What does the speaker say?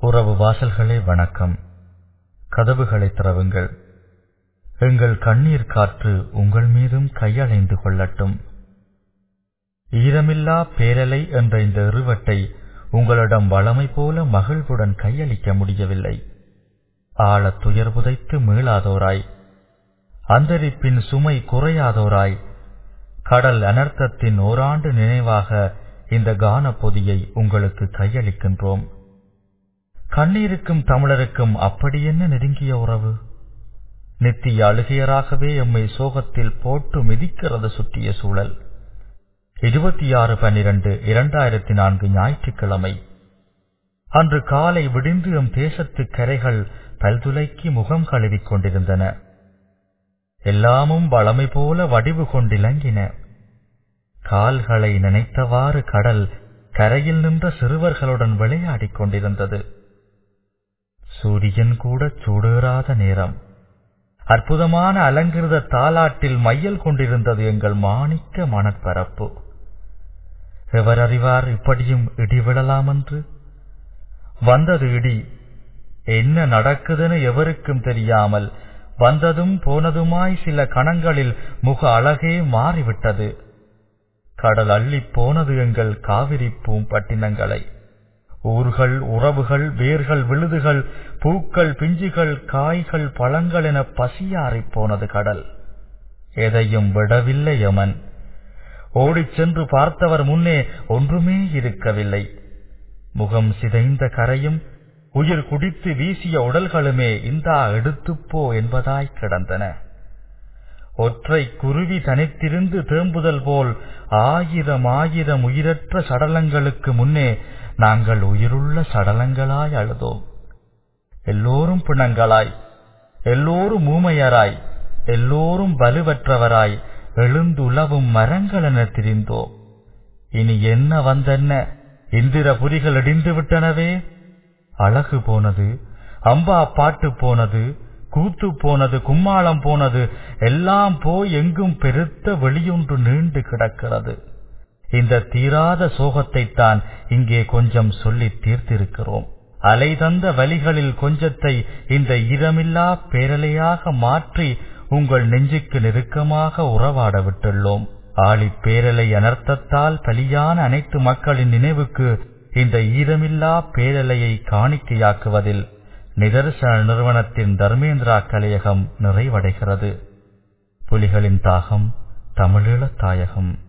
உறவு வாசல்களே வணக்கம் கதவுகளை திறவுங்கள் எங்கள் கண்ணீர் காற்று உங்கள் மீதும் கையளைந்து கொள்ளட்டும் ஈரமில்லா பேரலை என்ற இந்த இருவட்டை உங்களிடம் வளமை போல மகிழ்வுடன் கையளிக்க முடியவில்லை ஆழத் துயர் புதைத்து மீளாதோராய் அந்தரிப்பின் சுமை குறையாதோராய் கடல் அனர்த்தத்தின் ஓராண்டு நினைவாக இந்த கான பொதியை உங்களுக்கு கையளிக்கின்றோம் கண்ணீருக்கும் தமிழருக்கும் அப்படி என்ன நெருங்கிய உறவு நித்திய அழுகையராகவே எம்மை சோகத்தில் போட்டு மிதிக்கிறது சுற்றிய சூழல் இருபத்தி ஆறு பன்னிரண்டு இரண்டாயிரத்தி நான்கு ஞாயிற்றுக்கிழமை அன்று காலை விடிந்து எம் தேசத்து கரைகள் பல்துளைக்கி முகம் கழுவிக் கொண்டிருந்தன எல்லாமும் வளமை போல வடிவு கொண்டிலங்கின கால்களை நினைத்தவாறு கடல் கரையில் நின்ற சிறுவர்களுடன் விளையாடிக் கொண்டிருந்தது சூரியன் கூட சூடேறாத நேரம் அற்புதமான அலங்கிருத தாலாட்டில் மையல் கொண்டிருந்தது எங்கள் மாணிக்க மணற்பரப்பு எவர் அறிவார் இப்படியும் இடி விழலாமென்று வந்தது இடி என்ன நடக்குதுன்னு எவருக்கும் தெரியாமல் வந்ததும் போனதுமாய் சில கணங்களில் முக அழகே மாறிவிட்டது கடல் அள்ளிப் போனது எங்கள் காவிரி பூம்பட்டினங்களை ஊர்கள் உறவுகள் வேர்கள் விழுதுகள் பூக்கள் பிஞ்சுகள் காய்கள் பழங்கள் என பசியாறிப் போனது கடல் எதையும் விடவில்லை யமன் ஓடிச் சென்று பார்த்தவர் முன்னே ஒன்றுமே இருக்கவில்லை முகம் சிதைந்த கரையும் உயிர் குடித்து வீசிய உடல்களுமே இந்தா எடுத்துப்போ என்பதாய் கிடந்தன ஒற்றை குருவி தனித்திருந்து தேம்புதல் போல் ஆயிரம் ஆயிரம் உயிரற்ற சடலங்களுக்கு முன்னே நாங்கள் உயிருள்ள சடலங்களாய் அழுதோம் எல்லோரும் பிணங்களாய் எல்லோரும் ஊமையராய் எல்லோரும் வலுவற்றவராய் எழுந்துலவும் மரங்களென திரிந்தோம் இனி என்ன வந்தென்ன இந்திர புரிகள் இடிந்து விட்டனவே அழகு போனது அம்பா பாட்டு போனது கூத்து போனது கும்மாளம் போனது எல்லாம் போய் எங்கும் பெருத்த வெளியொன்று நீண்டு கிடக்கிறது இந்த தீராத சோகத்தைத்தான் இங்கே கொஞ்சம் சொல்லி தீர்த்திருக்கிறோம் அலை தந்த வலிகளில் கொஞ்சத்தை இந்த ஈரமில்லா பேரலையாக மாற்றி உங்கள் நெஞ்சுக்கு நெருக்கமாக உறவாட விட்டுள்ளோம் ஆழி பேரலை அனர்த்தத்தால் பலியான அனைத்து மக்களின் நினைவுக்கு இந்த ஈரமில்லா பேரலையை காணிக்கையாக்குவதில் நிதர்சன நிறுவனத்தின் தர்மேந்திரா கலையகம் நிறைவடைகிறது புலிகளின் தாகம் தமிழீழ தாயகம்